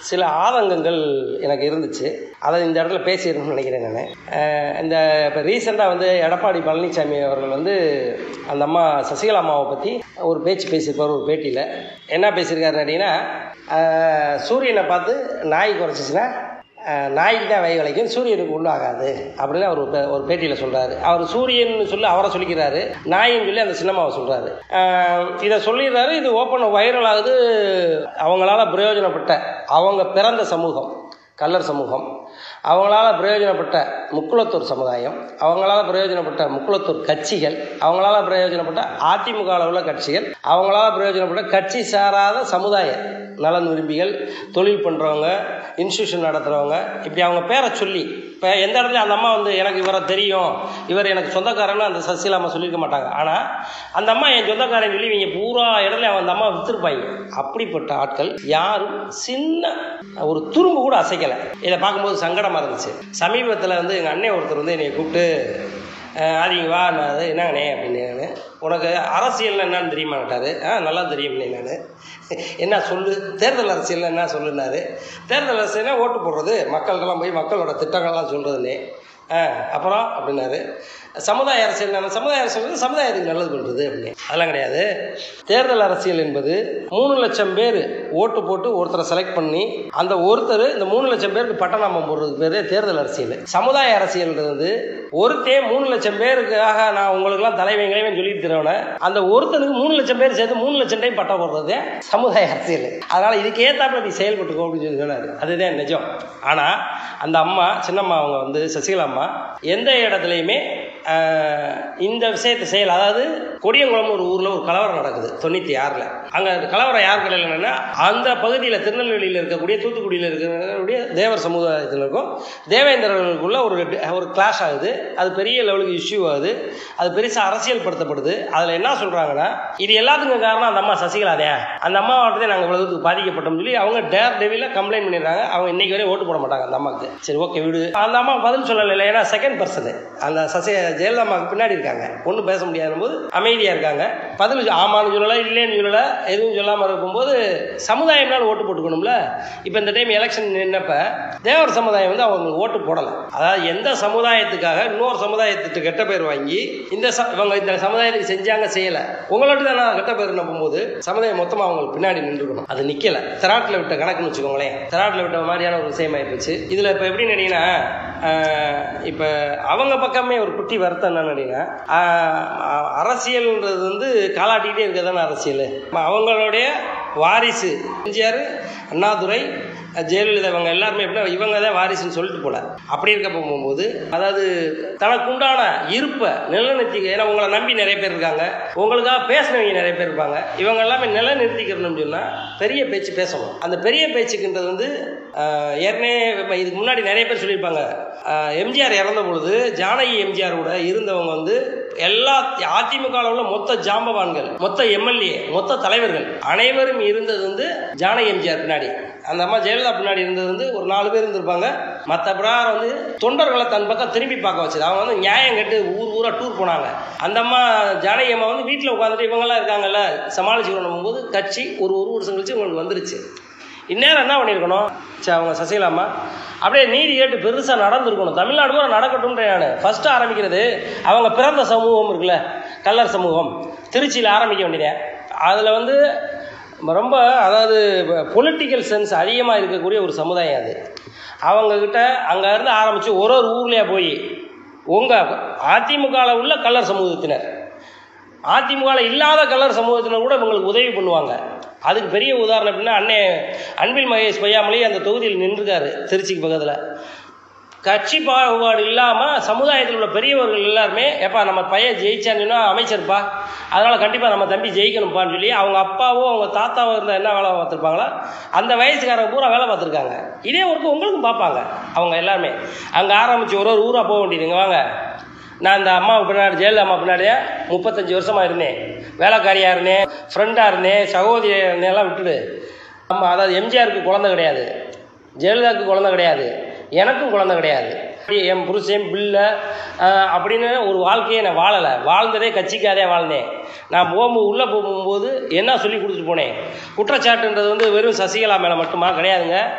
சில ஆதங்கங்கள் எனக்கு இருந்துச்சு அதை இந்த இடத்துல பேசியிருக்கணும்னு நினைக்கிறேன் நான் இந்த இப்போ ரீசெண்டாக வந்து எடப்பாடி பழனிசாமி அவர்கள் வந்து அந்த அம்மா சசிகலா அம்மாவை பற்றி ஒரு பேச்சு பேசியிருப்பார் ஒரு பேட்டியில் என்ன பேசியிருக்காருன்னு கேட்டிங்கன்னா அஹ், சூரியனை பார்த்து நாய் குறைச்சிச்சின்னா அஹ், நாய்க்கு தான் வகை வளைக்கும் சூரியனுக்கு ஒன்றும் ஆகாது அப்படின்னு அவர் ஒரு பே- ஒரு பேட்டியில் சொல்கிறாரு அவர் சூரியன் சொல்லி அவரை சொல்லிக்கிறாரு நாயின்னு சொல்லி அந்த சின்னம்மாவை சொல்கிறாரு இதை சொல்லிடுறாரு இது ஓப்பன் வைரல் ஆகுது அவங்களால பிரயோஜனப்பட்ட அவங்க பிறந்த சமூகம் கல்லர் சமூகம் அவங்களால பிரயோஜனப்பட்ட முக்குளத்தூர் சமுதாயம் அவங்களால பிரயோஜனப்பட்ட முக்குளத்தூர் கட்சிகள் அவங்களால பிரயோஜனப்பட்ட அதிமுகவில் உள்ள கட்சிகள் அவங்களால பிரயோஜனப்பட்ட கட்சி சாராத சமுதாய நலன் விரும்பிகள் தொழில் பண்ணுறவங்க இன்ஸ்டியூஷன் நடத்துகிறவங்க இப்படி அவங்க பேரை சொல்லி இப்போ எந்த இடத்துல அந்த அம்மா வந்து எனக்கு இவரை தெரியும் இவர் எனக்கு சொந்தக்காரன்னு அந்த சசிகலா அம்மா சொல்லியிருக்க மாட்டாங்க ஆனால் அந்த அம்மா என் சொந்தக்காரன் சொல்லி இவங்க பூரா இடத்துல அந்த அம்மா விற்றுருப்பாங்க அப்படிப்பட்ட ஆட்கள் யாரும் சின்ன ஒரு துரும்பு கூட அசைக்கலை இதை பார்க்கும்போது சங்கடமாக இருந்துச்சு சமீபத்தில் வந்து எங்கள் அண்ணன் ஒருத்தர் வந்து என்னை கூப்பிட்டு அஹ், ஆதிங்க வா நான் என்னங்கண்ணே அப்படின்னு நான் உனக்கு அரசியல் என்னன்னு தெரியுமா கேட்டாரு ஆ நல்லா தெரியும்னே நான் என்ன சொல்லு தேர்தல் அரசியல் என்ன சொல்லுனாரு தேர்தல் அரசியல்னா ஓட்டு போடுறது மக்களுக்கெல்லாம் போய் மக்களோட திட்டங்கள்லாம் சொல்கிறதுனே ஆ அப்புறம் அப்படின்னாரு சமுதாய அரசியல் நம்ம சமுதாய அரசியல் வந்து சமுதாயத்துக்கு நல்லது பண்ணுறது அப்படின்னு அதெல்லாம் கிடையாது தேர்தல் அரசியல் என்பது மூணு லட்சம் பேர் ஓட்டு போட்டு ஒருத்தரை செலக்ட் பண்ணி அந்த ஒருத்தர் இந்த மூணு லட்சம் பேருக்கு பட்டநாமம் போடுறதுக்கு பேர் தேர்தல் அரசியல் சமுதாய அரசியல்ன்றது ஒருத்தே மூணு லட்சம் பேருக்காக நான் உங்களுக்குலாம் தலைவன் கிளைவன் சொல்லிட்டு தருவேன் அந்த ஒருத்தனுக்கு மூணு லட்சம் பேர் சேர்த்து மூணு லட்சம் டைம் பட்டம் போடுறது சமுதாய அரசியல் அதனால இதுக்கு ஏத்தாப்புல நீ செயல்பட்டுக்கோ அப்படின்னு சொல்லி சொன்னாரு அதுதான் நிஜம் ஆனா அந்த அம்மா சின்னம்மா அவங்க வந்து சசிகலா அம்மா எந்த இடத்துலையுமே ஆஹ், இந்த விஷயத்தை செய்யல அதாவது கொடியங்குளம் ஒரு ஊர்ல ஒரு கலவரம் நடக்குது தொண்ணூத்தி ஆறுல அங்க அந்த கலவரம் யார் கடையில் என்னன்னா அந்த பகுதியில் திருநெல்வேலியில் இருக்கக்கூடிய தூத்துக்குடியில் இருக்கக்கூடிய தேவர் சமுதாயத்தில் இருக்கும் தேவேந்திரர்களுக்குள்ள ஒரு ஒரு கிளாஷ் ஆகுது அது பெரிய லெவலுக்கு இஷ்யூ ஆகுது அது பெருசாக அரசியல் படுத்தப்படுது அதில் என்ன சொல்கிறாங்கன்னா இது எல்லாத்துக்கும் காரணம் அந்த அம்மா சசிகலா தான் அந்த அம்மா வாட்டதே நாங்கள் இவ்வளோ தூரத்துக்கு பாதிக்கப்பட்டோம்னு சொல்லி அவங்க டேர் டெவில கம்ப்ளைண்ட் பண்ணிடுறாங்க அவங்க இன்னைக்கு வரையும் ஓட்டு போட மாட்டாங்க அந்த அம்மாவுக்கு சரி ஓகே விடு அந்த அம்மா பதில் சொல்லலை ஏன்னா செகண்ட் பர்சன் அந்த சசி ஜெயலலிதா அம்மாவுக்கு பின்னாடி இருக்காங்க ஒன்றும் பேச முடியாத போது அமைதியாக இருக்காங்க பதில் சொ- ஆமான்னு சொல்லலை இல்லைன்னு சொல்லலை எதுவும் சொல்லாமல் இருக்கும்போது சமுதாயம்னால ஓட்டு போட்டுக்கணும்ல இப்போ இந்த டைம் எலெக்ஷன் நின்னப்ப தேவர் சமுதாயம் வந்து அவங்களுக்கு ஓட்டு போடலை அதாவது எந்த சமுதாயத்துக்காக இன்னொரு சமுதாயத்துக்கு கெட்ட பேர் வாங்கி இந்த ச- இவங்க இந்த சமுதாயத்துக்கு செஞ்சாங்க செய்யலை உங்களோட தானே கெட்ட பேர் நம்பும்போது சமுதாயம் மொத்தமாக அவங்களுக்கு பின்னாடி நின்றுக்கணும் அது நிற்கல திராட்டில் விட்ட கணக்குன்னு வச்சுக்கோங்களேன் திராட்டில் விட்ட மாதிரியான ஒரு விஷயம் ஆயிப்போச்சு இதில் இப்போ எப்படி நினைங்கன்னா இப்போ அவங்க பக்கமே ஒரு குட்டி வருத்தம் என்ன நினைங்கன்னா ஆஹ், அரசியல்ன்றது வந்து காலாட்டிகிட்டே இருக்க தானே அரசியல் அவங்களுடைய வாரிசு எம்ஜிஆர் அண்ணாதுரை ஜெயலலிதா இவங்க எல்லாருமே எப்படின்னா இவங்க தான் வாரிசுன்னு சொல்லிட்டு போல அப்படி இருக்க போகும்போது அதாவது தனக்குண்டான இருப்பை நிலநிறுத்திக்க ஏன்னா உங்களை நம்பி நிறைய பேர் இருக்காங்க உங்களுக்காக பேசினவங்க நிறைய பேர் இருப்பாங்க இவங்க எல்லாமே நிலநிறுத்திக்கிறணும்னு சொன்னால் பெரிய பேச்சு பேசணும் அந்த பெரிய பேச்சுக்குன்றது வந்து ஆஹ், ஏற்கனவே இப்ப இதுக்கு முன்னாடி நிறைய பேர் சொல்லியிருப்பாங்க ஆஹ், எம்ஜிஆர் இறந்த பொழுது ஜானகி எம்ஜிஆர் கூட இருந்தவங்க வந்து எல்லா அதிமுக ல உள்ள மொத்த ஜாம்பவான்கள் மொத்த எம்எல்ஏ மொத்த தலைவர்கள் அனைவரும் இருந்தது வந்து ஜானகி எம்ஜிஆர் பின்னாடி அந்த அம்மா ஜெயலலிதா பின்னாடி இருந்தது வந்து ஒரு நாலு பேர் இருந்திருப்பாங்க மற்ற பிரகாரம் வந்து தொண்டர்களை தன் பக்கம் திரும்பி பார்க்க வச்சது அவங்க வந்து நியாயம் கட்டு ஊர் ஊரா டூர் போனாங்க அந்த அம்மா ஜானகி அம்மா வந்து வீட்டில் உட்காந்துட்டு இவங்கெல்லாம் இருக்காங்கல்ல சமாளிச்சுக்கணும் போது கட்சி ஒரு ஒரு வருஷம் கழிச்சு உங்களுக்கு வந்துருச்சு இந்நேரம் என்ன பண்ணியிருக்கணும் சரி அவங்க சசிகலாமா அப்படியே நீதி கேட்டு பெருசாக நடந்திருக்கணும் தமிழ்நாடு கூட நடக்கட்டும்ன்ற நான் ஃபஸ்ட்டு ஆரம்பிக்கிறது அவங்க பிறந்த சமூகம் இருக்குல்ல கல்லர் சமூகம் திருச்சியில் ஆரம்பிக்க வேண்டியது அதில் வந்து ரொம்ப அதாவது பொலிட்டிக்கல் சென்ஸ் அதிகமாக இருக்கக்கூடிய ஒரு சமுதாயம் அது அவங்கக்கிட்ட அங்கேருந்து ஆரம்பித்து ஒரு ஒரு ஊர்லேயே போய் உங்கள் அதிமுகவில் உள்ள கல்லர் சமூகத்தினர் அதிமுகவில் இல்லாத கலர் சமூகத்தினர் கூட இவங்களுக்கு உதவி பண்ணுவாங்க அதுக்கு பெரிய உதாரணம் எப்படின்னா அண்ணே அன்பில் மகேஷ் பொய்யாமலே அந்த தொகுதியில் நின்றுருக்காரு திருச்சிக்கு பக்கத்தில் கட்சி பாகுபாடு இல்லாமல் சமுதாயத்தில் உள்ள பெரியவர்கள் எல்லாருமே எப்பா நம்ம பையன் ஜெயிச்சான்னு சொன்னா அமைச்சர்ப்பா அதனால் கண்டிப்பாக நம்ம தம்பி ஜெயிக்கணும்ப்பான்னு சொல்லி அவங்க அப்பாவோ அவங்க தாத்தாவோ இருந்தால் என்ன வேலை பார்த்துருப்பாங்களோ அந்த வயசுக்காரங்க பூரா வேலை பார்த்துருக்காங்க இதே ஒர்க்கு உங்களுக்கும் பார்ப்பாங்க அவங்க எல்லாருமே அங்கே ஆரம்பித்து ஒரு ஒரு ஊராக போக வேண்டியதுங்க வாங்க நான் இந்த அம்மாவுக்கு பின்னாடி ஜெயலலிதா அம்மா பின்னாடியே முப்பத்தஞ்சு வருஷமாக இருந்தேன் வேலைக்காரியாக இருந்தேன் ஃப்ரெண்டாக இருந்தேன் சகோதரி இருந்தேன் எல்லாம் விட்டுடு ஆமாம் அதாவது எம்ஜிஆருக்கு குழந்தை கிடையாது ஜெயலலிதாவுக்கு குழந்தை கிடையாது எனக்கும் குழந்தை கிடையாது என் புருஷன் பிள்ளை ஆஹ், அப்படின்னு ஒரு வாழ்க்கையை நான் வாழலை வாழ்ந்ததே கட்சிக்காதே வாழ்ந்தேன் நான் போகும்போது உள்ளே போகும்போது என்ன சொல்லி கொடுத்துட்டு போனேன் குற்றச்சாட்டுன்றது வந்து வெறும் சசிகலா மேலே மட்டுமா கிடையாதுங்க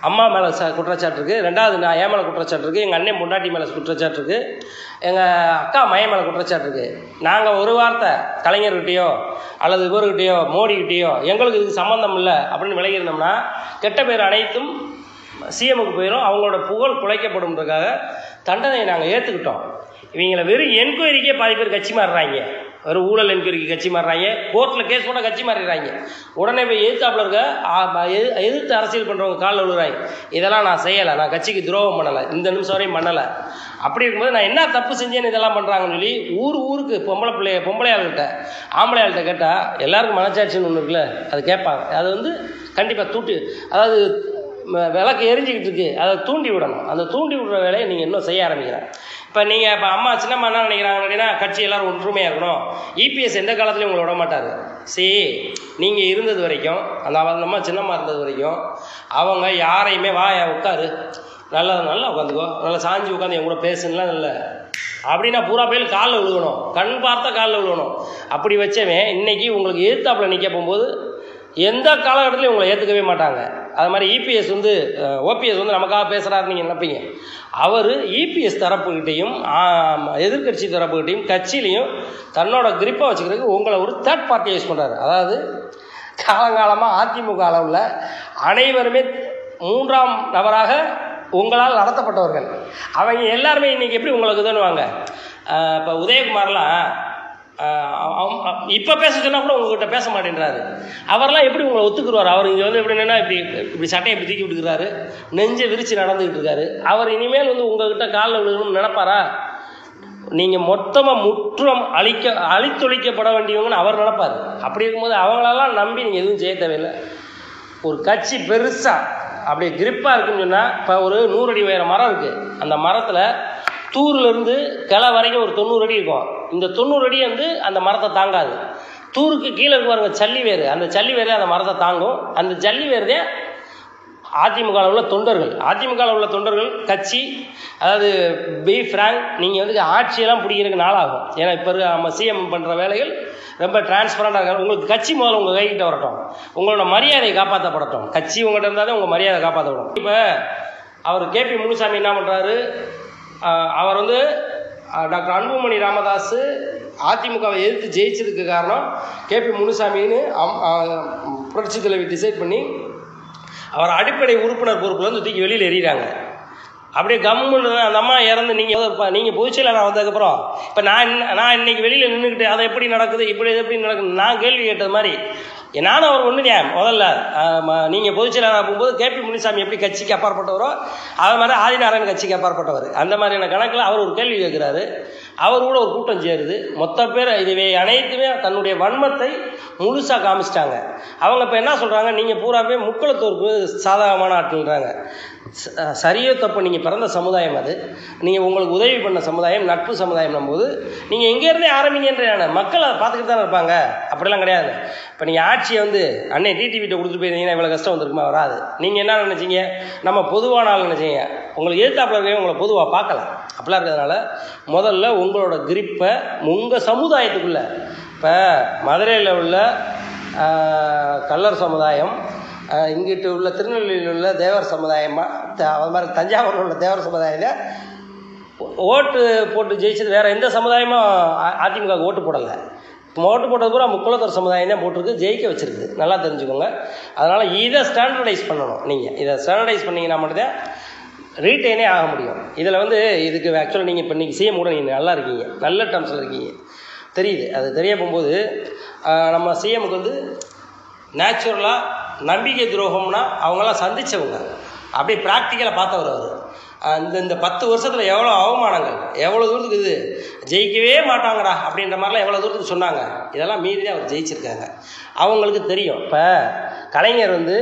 அம்மா மேலே ச குற்றச்சாட்டு இருக்குது ரெண்டாவது நான் என் மேலே குற்றச்சாட்டு இருக்குது எங்கள் அண்ணன் முன்னாட்டி மேலே குற்றச்சாட்டு இருக்குது எங்கள் அக்கா மைய மேலே குற்றச்சாட்டு இருக்குது நாங்கள் ஒரு வார்த்தை கலைஞர்கிட்டயோ அல்லது இவர்கிட்டயோ மோடிக்கிட்டேயோ எங்களுக்கு இதுக்கு சம்மந்தம் இல்லை அப்படின்னு விலகியிருந்தோம்னா கெட்ட பேர் அனைத்தும் சிஎம்முக்கு போயிடும் அவங்களோட புகழ் குலைக்கப்படும்ன்றதுக்காக தண்டனையை நாங்கள் ஏற்றுக்கிட்டோம் இவங்களை வெறும் என்கொயரிக்கே பாதி பேர் கட்சி மாறுறாங்க வெறும் ஊழல் என்கொயரிக்கு கட்சி மாறுறாங்க கோர்ட்டில் கேஸ் கூட கட்சி மாறிடுறாங்க உடனே போய் எதிர்த்தாப்புல இருக்க ஆ, ம- எது- எதிர்த்து அரசியல் பண்ணுறவங்க காலில் விழுறாங்க இதெல்லாம் நான் செய்யலை நான் கட்சிக்கு துரோகம் பண்ணலை இந்த நிமிஷம் வரையும் பண்ணலை அப்படி இருக்கும்போது நான் என்ன தப்பு செஞ்சேன்னு இதெல்லாம் பண்ணுறாங்கன்னு சொல்லி ஊர் ஊருக்கு பொம்பளை பிள்ளைய பொம்பளை ஆள்கிட்ட ஆம்பளை ஆள்கிட்ட கேட்டால் எல்லாருக்கும் மனச்சாட்சின்னு ஒன்று இருக்குல்ல அது கேட்பாங்க அது வந்து கண்டிப்பாக தூட்டு அதாவது ம- விளக்கு எரிஞ்சிக்கிட்டு இருக்கு அதை தூண்டி விடணும் அந்த தூண்டி விடுற வேலையை நீங்கள் இன்னும் செய்ய ஆரம்பிக்கிறேன் இப்போ நீங்கள் இப்போ அம்மா சின்னம்மா என்ன நினைக்கிறாங்க அப்படின்னா கட்சி எல்லாரும் ஒற்றுமையாக இருக்கணும் இபிஎஸ் எந்த காலத்துலையும் உங்களை விட மாட்டார் சரி நீங்கள் இருந்தது வரைக்கும் அந்த அவ- அந்த அம்மா சின்னம்மா இருந்தது வரைக்கும் அவங்க யாரையுமே வா உட்காரு நல்லா நல்லா உட்காந்துக்கோ நல்லா சாஞ்சி உட்காந்து என் கூட பேசுலாம் இல்லை அப்படின்னா பூரா பேர் காலில் விழுகணும் கண் பார்த்த காலில் விழுகணும் அப்படி வச்சவன் இன்னைக்கு உங்களுக்கு எதிர்த்தாப்புல நிற்க போகும்போது எந்த காலகட்டத்திலையும் உங்களை ஏற்றுக்கவே மாட்டாங்க அது மாதிரி இபிஎஸ் வந்து ஓபிஎஸ் வந்து நமக்காக பேசுகிறாரு நீங்கள் நினைப்பீங்க அவர் இபிஎஸ் தரப்புக்கிட்டையும் எதிர்க்கட்சி தரப்புக்கிட்டையும் கட்சியிலையும் தன்னோட கிரிப்பை வச்சுக்கிறதுக்கு உங்களை ஒரு தேர்ட் பார்ட்டி யூஸ் பண்ணுறாரு அதாவது காலங்காலமாக அதிமுக அளவில் அனைவருமே மூன்றாம் நபராக உங்களால் நடத்தப்பட்டவர்கள் அவங்க எல்லாருமே இன்னைக்கு எப்படி உங்களுக்கு இதுன்னுவாங்க இப்போ உதயகுமார்லாம் இப்போ பேச சொன்னால் கூட உங்ககிட்ட பேச மாட்டேன்றாரு அவரெல்லாம் எப்படி உங்களை ஒத்துக்குருவார் அவர் இங்கே வந்து எப்படின்னா இப்படி இப்படி சட்டையை இப்படி தூக்கி விட்டுக்கிறாரு நெஞ்சை விரிச்சு நடந்துக்கிட்டு இருக்காரு அவர் இனிமேல் வந்து உங்ககிட்ட காலில் விழுகணும்னு நினைப்பாரா நீங்கள் மொத்தமாக முற்றம் அழிக்க அழித்தொழிக்கப்பட வேண்டியவங்கன்னு அவர் நினைப்பார் அப்படி இருக்கும்போது அவங்களெல்லாம் நம்பி நீங்கள் எதுவும் செய்ய தேவையில்லை ஒரு கட்சி பெருசாக அப்படியே கிரிப்பாக இருக்குன்னு சொன்னால் இப்போ ஒரு நூறு அடி உயர மரம் இருக்குது அந்த மரத்தில் தூர்லேருந்து கிளை வரைக்கும் ஒரு தொண்ணூறு அடி இருக்கும் இந்த தொண்ணூறு அடி வந்து அந்த மரத்தை தாங்காது தூருக்கு கீழே இருக்கு பாருங்க சல்லி வேறு அந்த சல்லி வேறு அந்த மரத்தை தாங்கும் அந்த ஜல்லி வேறு தான் அதிமுக உள்ள தொண்டர்கள் அதிமுக உள்ள தொண்டர்கள் கட்சி அதாவது பி ஃப்ராங்க் நீங்கள் வந்து ஆட்சியெல்லாம் பிடிக்கிறதுக்கு நாளாகும் ஏன்னா இப்போ இருக்க நம்ம சிஎம் பண்ணுற வேலைகள் ரொம்ப டிரான்ஸ்பரண்டாக இருக்காங்க உங்களுக்கு கட்சி முதல்ல உங்கள் கைகிட்ட வரட்டும் உங்களோட மரியாதையை காப்பாற்றப்படட்டும் கட்சி உங்கள்கிட்ட இருந்தால் தான் உங்கள் மரியாதை காப்பாற்றப்படும் இப்போ அவர் கேபி முனுசாமி என்ன பண்ணுறாரு அவர் வந்து அஹ், டாக்டர் அன்புமணி ராமதாஸ் அதிமுகவை எதிர்த்து ஜெயிச்சதுக்கு காரணம் கேபி முனுசாமின்னு அம்- அஹ், புரட்சி தலைவி டிசைட் பண்ணி அவர் அடிப்படை உறுப்பினர் பொறுப்புல இருந்து தூக்கி வெளியில் எறிகிறாங்க அப்படியே கம்முன்னு அந்த அம்மா இறந்து நீங்கள் நீங்கள் பொதுச்செயலாளர் வந்ததுக்கப்புறம் இப்போ நான் இன்ன- நான் இன்னைக்கு வெளியில் நின்றுக்கிட்டு அதை எப்படி நடக்குது இப்படி இது எப்படி நடக்குது நான் கேள்வி கேட்டது மாதிரி நானும் அவர் ஒன்று முதல்ல நீங்கள் பொதுச்செயலாளர் போகும்போது கேபி முனிசாமி எப்படி கட்சிக்கு அப்பாற்பட்டவரோ அது மாதிரி ஆதிநாராயணன் கட்சிக்கு அப்பாற்பட்டவர் அந்த மாதிரியான கணக்கில் அவர் ஒரு கேள்வி கேட்குறாரு அவர் கூட ஒரு கூட்டம் சேருது மொத்த பேர் இதுவே அனைத்துமே தன்னுடைய வன்மத்தை முழுசாக காமிச்சிட்டாங்க அவங்க இப்போ என்ன சொல்கிறாங்க நீங்கள் பூராவே முக்குளத்தூருக்கு சாதகமான ஆட்கள்ன்றாங்க ச- சரியோ தப்பு நீங்கள் பிறந்த சமுதாயம் அது நீங்கள் உங்களுக்கு உதவி பண்ண சமுதாயம் நட்பு சமுதாயம் போது நீங்கள் எங்கேருந்தே ஆரம்பிங்கன்ற மக்கள் அதை பார்த்துக்கிட்டு தானே இருப்பாங்க அப்படிலாம் கிடையாது இப்போ நீங்கள் ஆட்சியை வந்து அண்ணே டிடிவிட்ட கொடுத்துட்டு போயிருந்தீங்கன்னா இவ்வளோ கஷ்டம் வந்திருக்குமா வராது நீங்கள் என்ன நினச்சிங்க நம்ம பொதுவான ஆள் நினச்சிங்க உங்களுக்கு எதிர்த்தாப்புல இருக்கவங்க உங்களை பொதுவாக பார்க்கலாம் அப்படிலாம் இருக்கிறதுனால முதல்ல உங்களோட கிரிப்பை உங்கள் சமுதாயத்துக்குள்ளே இப்போ மதுரையில் உள்ள ஆஹ், கள்ளர் சமுதாயம் ஆஹ், இங்கிட்டு உள்ள திருநெல்வேலியில் உள்ள தேவர் சமுதாயம் அது மாதிரி தஞ்சாவூரில் உள்ள தேவர் சமுதாயம் ஓட்டு போட்டு ஜெயிச்சது வேற எந்த சமுதாயமும் அ- அதிமுக க்கு ஓட்டு போடலை ஓட்டு போட்டது பூரா முக்குளத்தூர் சமுதாயம் தான் போட்டிருக்கு ஜெயிக்க வச்சிருக்கு நல்லா தெரிஞ்சுக்கோங்க அதனால் இதை ஸ்டாண்டர்டைஸ் பண்ணணும் நீங்கள் இதை ஸ்டாண்டர்டைஸ் பண்ணீங்கன்னா மட்டும்தான் ரீட்டைனே ஆக முடியும் இதில் வந்து இதுக்கு ஆக்சுவலாக நீங்கள் இப்போ இன்றைக்கி சிஎம் கூட நீங்கள் நல்லா இருக்கீங்க நல்ல டேர்ம்ஸில் இருக்கீங்க தெரியுது அது தெரிய போகும்போது ஆஹ், நம்ம சிஎம்க்கு வந்து நேச்சுரலாக நம்பிக்கை துரோகம்னா அவங்களாம் சந்திச்சவங்க அப்படியே ப்ராக்டிக்கலாக பார்த்தவர் அவர் இந்த இந்த பத்து வருஷத்தில் எவ்வளோ அவமானங்கள் எவ்வளோ தூரத்துக்கு இது ஜெயிக்கவே மாட்டாங்கடா அப்படின்ற மாதிரிலாம் எவ்வளோ தூரத்துக்கு சொன்னாங்க இதெல்லாம் மீறி தான் அவர் ஜெயிச்சிருக்காங்க அவங்களுக்கு தெரியும் இப்போ கலைஞர் வந்து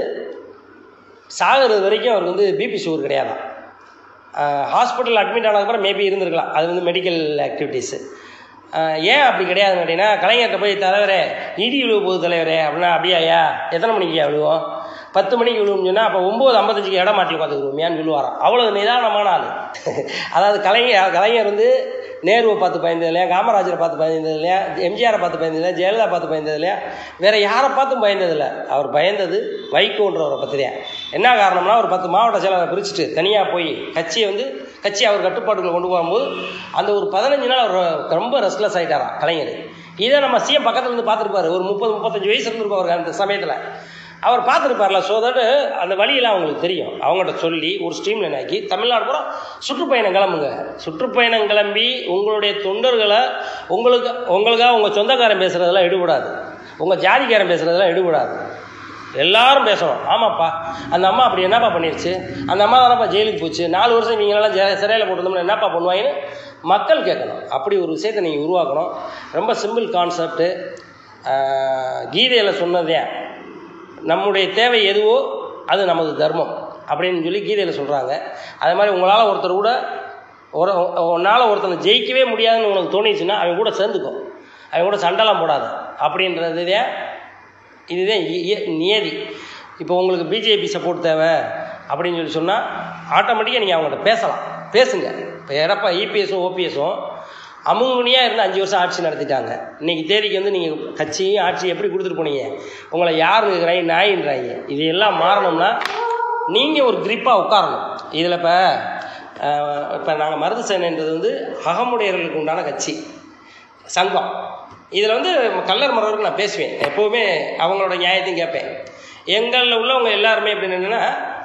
சாகிறது வரைக்கும் அவருக்கு வந்து பிபி சுகர் கிடையாதான் ஹாஸ்பிட்டல் அட்மிட் ஆனதுக்கப்புறம் மேபி இருந்திருக்கலாம் அது வந்து மெடிக்கல் ஆக்டிவிட்டீஸு ஏன் அப்படி கிடையாதுன்னு கேட்டிங்கன்னா கலைஞர்கிட்ட போய் தலைவரே இடி விழுவ போகுது தலைவரே அப்படின்னா அப்படியா ஐயா எத்தனை மணிக்கு விழுவோம் பத்து மணிக்கு விழுவும் சொன்னால் அப்போ ஒம்பது ஐம்பத்தஞ்சுக்கு இடம் மாட்டி உட்காந்துக்குருவோம் ஏன்னு விழுவாராம் அவ்வளோ நிதானமான ஆள் அதாவது கலைஞர் கலைஞர் வந்து நேருவை பார்த்து பயந்தது இல்லையா காமராஜரை பார்த்து பயந்தது இல்லையா எம்ஜிஆரை பார்த்து பயந்தது இல்லையா ஜெயலலிதா பார்த்து பயந்தது இல்லையா வேற யாரை பார்த்தும் பயந்ததில்லை அவர் பயந்தது வைகோன்றவரை பற்றியா என்ன காரணம்னா ஒரு பத்து மாவட்ட செயலரை பிரிச்சுட்டு தனியாக போய் கட்சியை வந்து கட்சி அவர் கட்டுப்பாட்டுக்குள்ள கொண்டு போகும்போது அந்த ஒரு பதினஞ்சு நாள் அவர் ரொம்ப ரெஸ்ட்லெஸ் ஆகிட்டாராம் கலைஞர் இதை நம்ம சிஎம் பக்கத்துல இருந்து பார்த்துருப்பாரு ஒரு முப்பது முப்பத்தஞ்சு வயசு இருந்திருக்கும் அவருக்கு அந்த சமயத்தில் அவர் பார்த்துருப்பார்ல ஸோ தட் அந்த வழியெல்லாம் அவங்களுக்கு தெரியும் அவங்கள்ட்ட சொல்லி ஒரு ஸ்ட்ரீம்லைன் ஆக்கி தமிழ்நாடு பூரா சுற்றுப்பயணம் கிளம்புங்க சுற்றுப்பயணம் கிளம்பி உங்களுடைய தொண்டர்களை உங்களுக்கு உங்களுக்காக உங்கள் சொந்தக்காரன் பேசுகிறதெல்லாம் எடுபடாது உங்கள் ஜாதிக்காரன் பேசுகிறதெல்லாம் எடுபடாது எல்லாரும் பேசணும் ஆமாப்பா அந்த அம்மா அப்படி என்னப்பா பண்ணிருச்சு அந்த அம்மா தானப்பா ஜெயிலுக்கு போச்சு நாலு வருஷம் இவங்களெல்லாம் ஜெ சிறையில் போட்டிருந்தோம்னா என்னப்பா பண்ணுவாங்கன்னு மக்கள் கேட்கணும் அப்படி ஒரு விஷயத்தை நீங்கள் உருவாக்கணும் ரொம்ப சிம்பிள் கான்செப்ட்டு கீதையில் சொன்னதே நம்முடைய தேவை எதுவோ அது நமது தர்மம் அப்படின்னு சொல்லி கீதையில் சொல்கிறாங்க அதே மாதிரி உங்களால் ஒருத்தர் கூட ஒரு உன்னால் ஒருத்தனை ஜெயிக்கவே முடியாதுன்னு உனக்கு தோணிச்சுன்னா அவன் கூட சேர்ந்துக்கும் அவன் கூட சண்டைலாம் போடாது அப்படின்றது தான் இதுதான் இய- நியதி இப்போ உங்களுக்கு பிஜேபி சப்போர்ட் தேவை அப்படின்னு சொல்லி சொன்னால் ஆட்டோமேட்டிக்காக நீங்கள் அவங்கள்ட்ட பேசலாம் பேசுங்க இப்போ எடப்பா இபிஎஸும் ஓபிஎஸும் அமுங்குனியாக இருந்து அஞ்சு வருஷம் ஆட்சி நடத்திட்டாங்க இன்னைக்கு தேதிக்கு வந்து நீங்கள் கட்சியும் ஆட்சி எப்படி கொடுத்துட்டு போனீங்க உங்களை யாருங்கிறாங்க நாயின்றாங்க இது எல்லாம் மாறணும்னா நீங்கள் ஒரு கிரிப்பாக உட்காரணும் இதில் இப்போ இப்போ நாங்கள் மருது சேனைன்றது வந்து அகமுடையர்களுக்கு உண்டான கட்சி சங்கம் இதில் வந்து கல்லர் மரவருக்கு நான் பேசுவேன் எப்போவுமே அவங்களோட நியாயத்தையும் கேட்பேன் எங்களில் உள்ளவங்க எல்லாருமே எப்படி என்னென்னா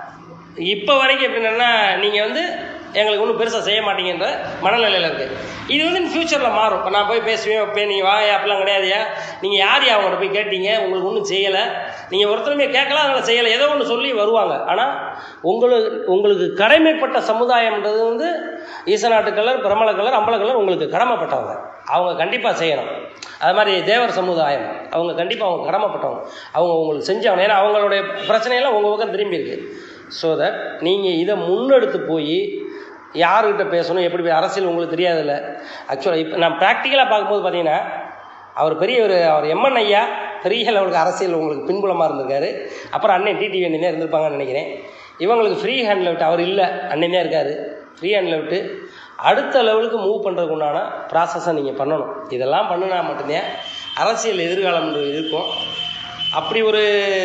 இப்போ வரைக்கும் எப்படி என்னென்னா நீங்கள் வந்து எங்களுக்கு ஒன்றும் பெருசாக செய்ய மாட்டீங்கன்ற மனநிலையில் இருக்குது இது வந்து ஃப்யூச்சரில் மாறும் இப்போ நான் போய் பேசுவேன் வைப்பேன் நீங்கள் வாங்க அப்படிலாம் கிடையாதுயா நீங்கள் யார் அவங்கள்ட்ட போய் கேட்டீங்க உங்களுக்கு ஒன்றும் செய்யலை நீங்கள் ஒருத்தருமே கேட்கலாம் அதனால் செய்யலை ஏதோ ஒன்று சொல்லி வருவாங்க ஆனால் உங்களுக்கு உங்களுக்கு கடமைப்பட்ட சமுதாயம்ன்றது வந்து ஈசநாட்டு கலர் பிரமல கலர் அம்பல கலர் உங்களுக்கு கடமைப்பட்டவங்க அவங்க கண்டிப்பாக செய்யணும் அது மாதிரி தேவர் சமுதாயம் அவங்க கண்டிப்பாக அவங்க கடமைப்பட்டவங்க அவங்க உங்களுக்கு செஞ்சாங்க ஏன்னா அவங்களுடைய பிரச்சனையெல்லாம் உங்கள் பக்கம் திரும்பி இருக்கு ஸோ தட் நீங்கள் இதை முன்னெடுத்து போய் யாருக்கிட்ட பேசணும் எப்படி பே- அரசியல் உங்களுக்கு தெரியாதுல்ல ஆக்சுவலாக இப்போ நான் ப்ராக்டிக்கலாக பார்க்கும்போது பார்த்தீங்கன்னா அவர் பெரிய ஒரு அவர் எம்என் ஐயா பெரிய லெவலுக்கு அரசியல் உங்களுக்கு பின்புலமாக இருந்திருக்காரு அப்புறம் அண்ணன் டிடிவி அண்ணன் இருந்திருப்பாங்கன்னு நினைக்கிறேன் இவங்களுக்கு ஃப்ரீ ஹேண்டில் விட்டு அவர் இல்லை அண்ணன் தான் இருக்காரு ஃப்ரீ ஹேண்டில் விட்டு அடுத்த லெவலுக்கு மூவ் பண்ணுறதுக்கு உண்டான ப்ராசஸை நீங்கள் பண்ணணும் இதெல்லாம் பண்ணினா மட்டும்தான் அரசியல் எதிர்காலம் இருக்கும் அப்படி ஒரு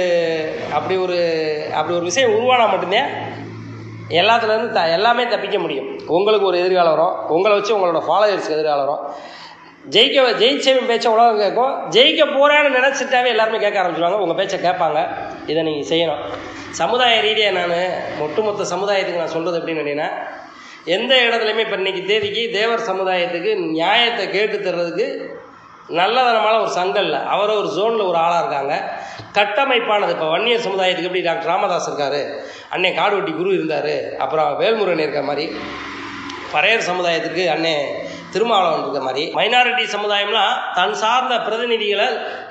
அப்படி ஒரு அப்படி ஒரு விஷயம் உருவானா மட்டும்தான் எல்லாத்துலேருந்து த எல்லாமே தப்பிக்க முடியும் உங்களுக்கு ஒரு எதிர்காலம் வரும் உங்களை வச்சு உங்களோட ஃபாலோவர்ஸ்க்கு எதிர்காலம் வரும் ஜெயிக்க ஜெயிச்சவன் பேச்ச உலகம் கேட்கும் ஜெயிக்க போகிறேன்னு நினச்சிட்டாவே எல்லாருமே கேட்க ஆரம்பிச்சிடுவாங்க உங்கள் பேச்சை கேட்பாங்க இதை நீங்கள் செய்யணும் சமுதாய ரீதியாக நான் ஒட்டுமொத்த சமுதாயத்துக்கு நான் சொல்கிறது எப்படின்னு கேட்டீங்கன்னா எந்த இடத்துலையுமே இப்போ இன்னைக்கு தேதிக்கு தேவர் சமுதாயத்துக்கு நியாயத்தை கேட்டு தர்றதுக்கு நல்லதனமான ஒரு சங்கம் இல்லை அவர் ஒரு ஜோனில் ஒரு ஆளாக இருக்காங்க கட்டமைப்பானது இப்போ வன்னியர் சமுதாயத்துக்கு எப்படி டாக்டர் ராமதாஸ் இருக்காரு அன்னை காடுவெட்டி குரு இருந்தார் அப்புறம் வேல்முருகன் இருக்க மாதிரி பறையர் சமுதாயத்துக்கு அண்ணே திருமாவளவன் இருக்க மாதிரி மைனாரிட்டி சமுதாயம்லாம் தன் சார்ந்த பிரதிநிதிகளை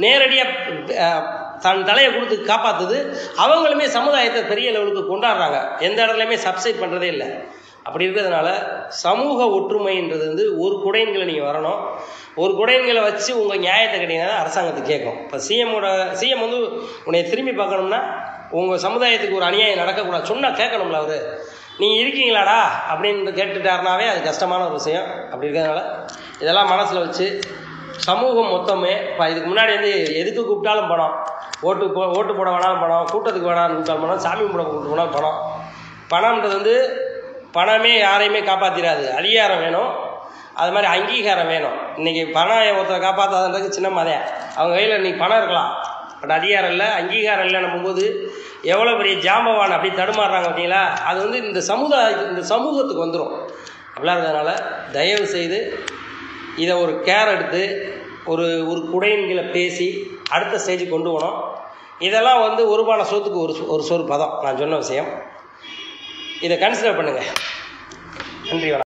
நேரடியாக தன் தலையை கொடுத்து காப்பாற்றுது அவங்களுமே சமுதாயத்தை பெரிய லெவலுக்கு கொண்டாடுறாங்க எந்த இடத்துலையுமே சப்சைட் பண்ணுறதே இல்லை அப்படி இருக்கிறதுனால சமூக ஒற்றுமைன்றது வந்து ஒரு குடைன்களை நீங்கள் வரணும் ஒரு குடைன்களை வச்சு உங்கள் நியாயத்தை கேட்டீங்கன்னா தான் அரசாங்கத்துக்கு கேட்கும் இப்போ சிஎம்மோட சிஎம் வந்து உன்னை திரும்பி பார்க்கணும்னா உங்கள் சமுதாயத்துக்கு ஒரு அநியாயம் நடக்கக்கூடாது சொன்னால் கேட்கணும்ல அவர் நீங்கள் இருக்கீங்களாடா அப்படின்னு கேட்டுட்டாருனாவே அது கஷ்டமான ஒரு விஷயம் அப்படி இருக்கிறதுனால இதெல்லாம் மனசில் வச்சு சமூகம் மொத்தமே இப்போ இதுக்கு முன்னாடி வந்து எதுக்கு கூப்பிட்டாலும் பணம் ஓட்டு போ ஓட்டு போட வேணாலும் பணம் கூட்டத்துக்கு வேணாலும் கூப்பிட்டாலும் பணம் சாமி கும்பிட கூப்பிட்டு போனாலும் பணம் பணம்ன்றது வந்து பணமே யாரையுமே காப்பாற்றிடாது அதிகாரம் வேணும் அது மாதிரி அங்கீகாரம் வேணும் இன்னைக்கு பணம் ஒருத்தரை காப்பாற்றாததுக்கு சின்ன மதையா அவங்க கையில் இன்னைக்கு பணம் இருக்கலாம் பட் அதிகாரம் இல்லை அங்கீகாரம் இல்லைன்னும் போது எவ்வளோ பெரிய ஜாம்பவான் அப்படி தடுமாறுறாங்க பார்த்தீங்களா அது வந்து இந்த சமுதாய இந்த சமூகத்துக்கு வந்துடும் அப்படிலாம் இருக்கிறதுனால தயவு செய்து இதை ஒரு கேர் எடுத்து ஒரு ஒரு குடையின்களை பேசி அடுத்த ஸ்டேஜுக்கு கொண்டு போகணும் இதெல்லாம் வந்து ஒரு பான சோத்துக்கு ஒரு சொ- ஒரு சொல் பதம் நான் சொன்ன விஷயம் இதை கன்சிடர் பண்ணுங்கள் நன்றி வணக்கம்